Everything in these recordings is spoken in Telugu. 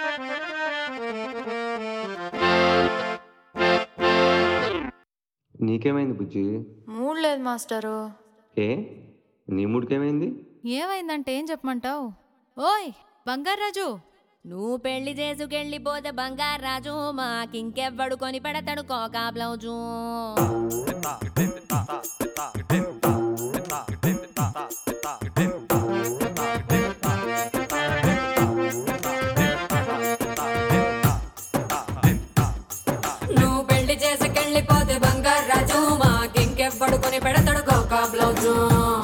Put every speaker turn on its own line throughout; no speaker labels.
నీకేమైంది బుజ్జి
మూడ్ లేదు మాస్టరు
ఏ నీ మూడికేమైంది
ఏమైందంటే ఏం చెప్పమంటావు ఓయ్ బంగారాజు
నువ్వు పెళ్లి చేసుకెళ్ళిపోతే బంగారాజు మాకింకెవ్వడు కొని పెడతాడు కోకా బ్లౌజు నువ్వు పెళ్లి చేసుకెళ్ళిపోతే బంగారాజు మాకింకెవ్వడు కొని పెడతాడు కోకా బ్లౌజు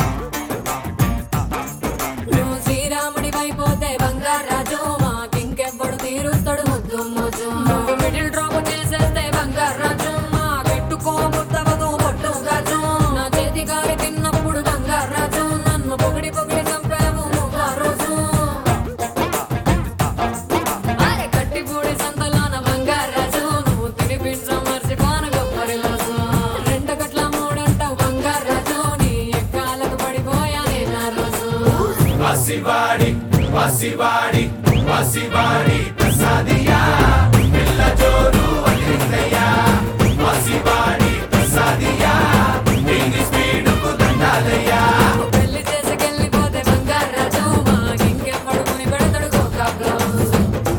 నువ్వు శ్రీరాముడి అయిపోతే బంగారాజు మాకింకెవ్వడు తీరుస్తాడు ముద్దు మోజు నువ్వు మిడిల్ డ్రాప్ చేసేస్తే బంగారాజు మాకెట్టుకోబుద్దవదు పొట్టు గాజు నా చేతి గాలి తిన్నప్పుడు బంగారాజు నన్ను పొగిడి పొగిడి చంపావు ముగ్గా రోజు అరే కట్టి పూడి సంతలోన బంగారాజు నువ్వు తినిపించం మర్చిపోను గొప్పరి రోజు రెండు గట్ల మూడంటావు బంగారాజు నీ ఎక్కాలకు పడిపోయా నేను ఆ రోజు
పసివాడి పసివాడి పసివాడి ప్రసాదియా పిల్ల జోరు అదిరిందయ్యా పసివాడి ప్రసాదియా దీని స్పీడుకు దండాలయ్యా
పెళ్లి చేసుకెళ్ళిపోతే బంగారాజు మాకింకెప్పుడు కొని పెడతాడు కోకా బ్లౌజ్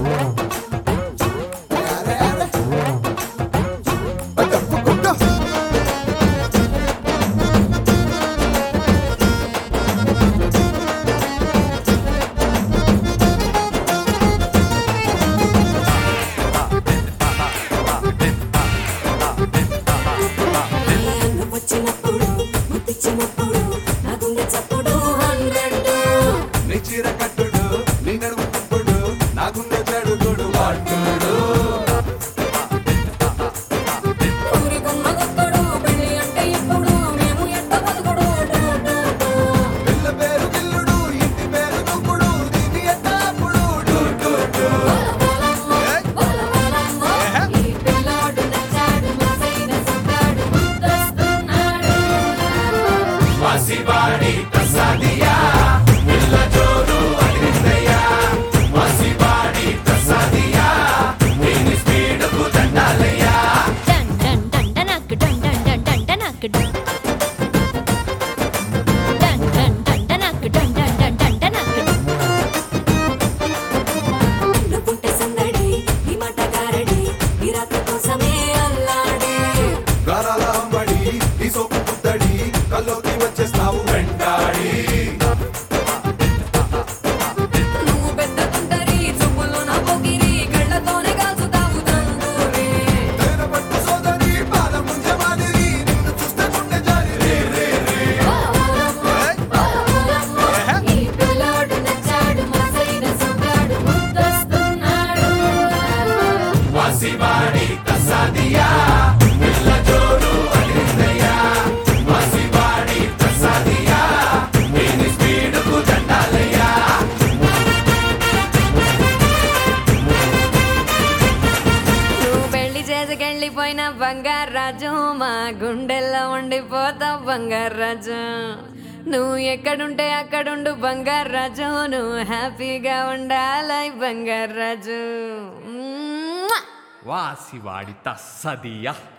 వచ్చినప్పుడు ముద్దిచ్చినప్పుడు నా గుండె చప్పుడు హండ్రెడ్
నీ చీర కట్టుడు నీ నడుము తిప్పుడు నా గుండె చెడుగుడు వాడుడు
ఊరి గుమ్మ గొప్పడు పెళ్లి అంటే ఇప్పుడు మేము ఎంత బతుకుడు డు, డు, డు.
పిల్ల పేరు గిల్లుడు ఇంటి పేరు దుక్కుడు దీని ఎత్తాపుడు డు, డు, డు.
బోల బోలమ్మో, ఈ పిల్లోడు నచ్చాడు మసైన సుట్టాడు ముద్దొస్తున్నాడు
పసివాడి ప్రసాదియా పిల్ల జోరు అదిరిందయ్యా పసివాడి ప్రసాదియా దీని స్పీడుకు దండాలయ్యా
డన్ డన్ డన్ డనక్ డన్ డన్ డన్ డన్ డనక్ డన్ డన్ డన్ డన్ డనక్ డన్ డన్ డన్ డన్ డనక్ నువ్వుంటే సందడి ఈ మాట గారడి ఈ రాత్రి కోసమే అల్లాడి
గారాల అంబడి నీ సోపు పుత్తడి కల్లోకి వచ్చేస్తావు వెంటాడి
నువ్వు పెద్ద తుంటరి చూపులు నా పొగిరి కళ్ళతోనే కాల్చుతావు తందూరి
తేనె పట్టు సోదరి పాల ముంజ మాదిరి నిన్ను చూస్తే గుండె జారి రే రే రే
ఈ పిల్లోడు నచ్చాడు మసైన సుట్టాడు ముద్దొస్తున్నాడు
పసివాడి ప్రసాదియా పిల్ల జోరు అదిరిందయ్యా పసివాడి ప్రసాదియా దీని స్పీడుకు దండాలయ్యా
నువ్వు పెళ్లి చేసుకెళ్ళిపోయిన బంగారాజు మా గుండెల్లో ఉండిపోతావు బంగారాజు నువ్వు ఎక్కడుంటే అక్కడుండు బంగారాజు నువ్వు హ్యాపీగా ఉండాలి బంగారాజు మ్మ్.
వాసివాడి తస్సదియ